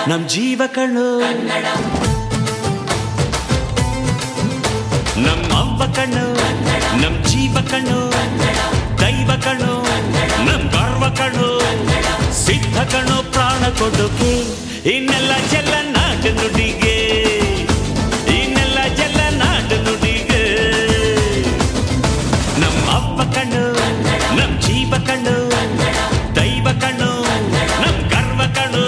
ನಮ್ ಜೀವ ಕಣ್ಣು ನಮ್ ಅವ್ವ ಕಣ್ಣು ನಮ್ ಜೀವ ಕಣ್ಣು ದೈವ ಕಣ್ಣು ನಮ್ ಗರ್ವ ಕಣ್ಣು ಸಿದ್ಧ ಕಣ್ಣು ಪ್ರಾಣ ಕೊಡೋಕೆ ಇನ್ನೆಲ್ಲ ಜಲ ನಾಡು ನುಡಿಗೆ ಇನ್ನೆಲ್ಲ ಜಲ ನಾಡು ನುಡಿಗೆ ನಮ್ ಅವ್ವ ಕಣ್ಣು ನಮ್ ಜೀವ ಕಣ್ಣು ದೈವ ಕಣ್ಣು ನಮ್ ಗರ್ವ ಕಣ್ಣು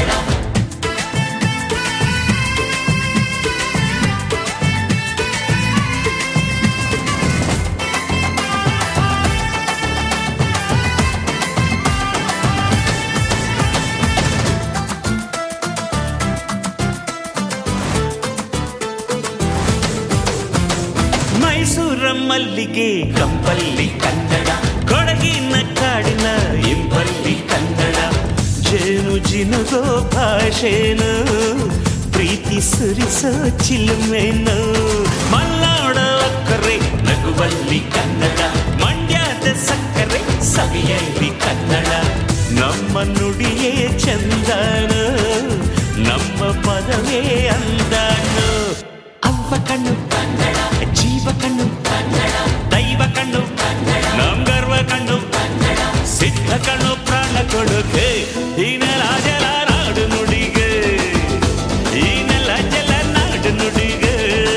ಮೈಸೂರ ಮಲ್ಲಿಗೆ ಕಂಪಲ್ಲಿ ಕನ್ನಡ ಕೊಡಗಿನ ಕಾಡಿನ ಇಂಪಲ್ಲಿ ಕನ್ನಡ ಜೇನು ಜಿನುಗೋ ಭಾಷೆನು ಪ್ರೀತಿ ಸುರಿಸೋ ಚಿಲುಮೆನು ಮಲ್ನಾಡ ಅಕ್ಕರೆ ನಗುವಲ್ಲಿ ಕನ್ನಡ ಮಂಡ್ಯದ ಸಕ್ಕರೆ ಸವಿಯಲ್ಲಿ ಕನ್ನಡ ನಮ್ಮ ನುಡಿಯೇ ಚಂದನ ನಮ್ಮ ಪದವೇ ಅಂದಾನು ಅವ್ವ ಕಣ್ಣು ಜೀವ ಕಣ್ಣು ದೈವ ಕಣ್ಣು ನಮ್ ಗರ್ವ ಕಣ್ಣು ಸಿದ್ಧ ಕಣ್ಣು ಪ್ರಾಣ ಕೊಡುಗೆ ಈ ನೆಲ ಜಲ ನಾಡು ನುಡಿಗೆ ಈ ನೆಲ ಜಲ ನಾಡು ನುಡಿಗೆ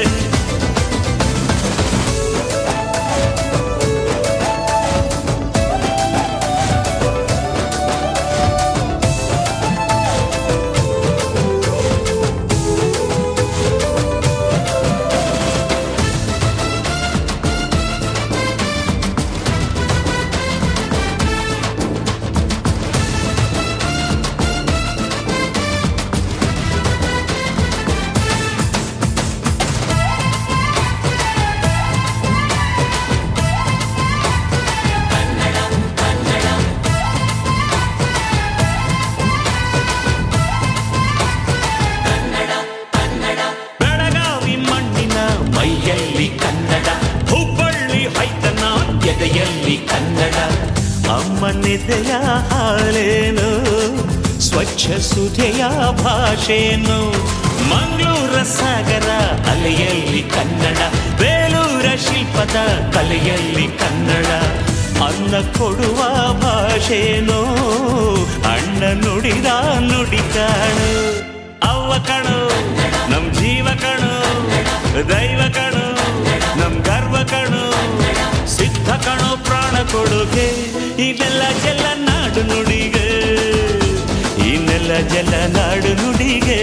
ಬೆಳಗಾವಿ ಮಣ್ಣಿನ ಮೈಯಲ್ಲಿ ಕನ್ನಡ ಹುಬ್ಬಳ್ಳಿ ಹೈತನ ಎದೆಯಲ್ಲಿ ಕನ್ನಡ ಅಮ್ಮನೆದೆಯ ಹಾಲೇನು ಸ್ವಚ್ಛ ಸುಧೆಯ ಭಾಷೆನು ಮಂಗಳೂರ ಸಾಗರ ಅಲೆಯಲ್ಲಿ ಕನ್ನಡ ಬೇಲೂರ ಶಿಲ್ಪದ ಕಲೆಯಲ್ಲಿ ಕನ್ನಡ ಅನ್ನ ಕೊಡುವ ಭಾಷೆನೋ ಅಣ್ಣ ನುಡಿದ ನುಡಿ ಕಾಣು ಅವ್ವ ಕಣು ನಮ್ ಜೀವ ಕಣು ದೈವ ಕಣು ನಮ್ ಗರ್ವ ಕಣು ಸಿದ್ಧ ಕಣು ಪ್ರಾಣ ಕೊಡುಗೆ ಇದೆಲ್ಲ ಜಲ ನಾಡು ನುಡಿಗೆ ಇನ್ನೆಲ್ಲ ಜಲ ನಾಡು ನುಡಿಗೆ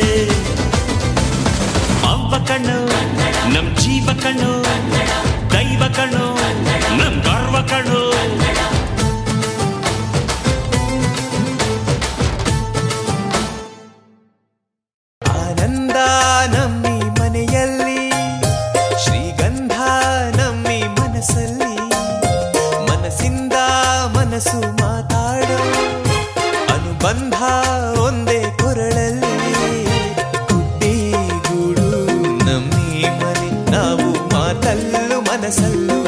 ಅವ್ವ ಕಣ್ಣು ನಮ್ ಜೀವ ಕಣ್ಣು ದೈವ ಕಣ್ಣು ನಮ್ ಗರ್ವ ಕಣ್ಣು ಆನಂದ ನಮ್ಮಿ ಮನೆಯಲ್ಲಿ ಶ್ರೀಗಂಧ ನಮ್ಮಿ ಮನಸ್ಸಲ್ಲಿ ಮನಸ್ಸಿಂದ ಮನಸ್ಸು ಮಾತಾಡೋ ಅನುಬಂಧ ಒಂದೇ ಕೊರಳಲ್ಲಿ ಗುಡ್ಡಿ ಗೂಡು ನಮ್ಮಿ ಮನೆ ನಾವು ಮಾತಲ್ಲೂ ಮನಸ್ಸಲ್ಲೂ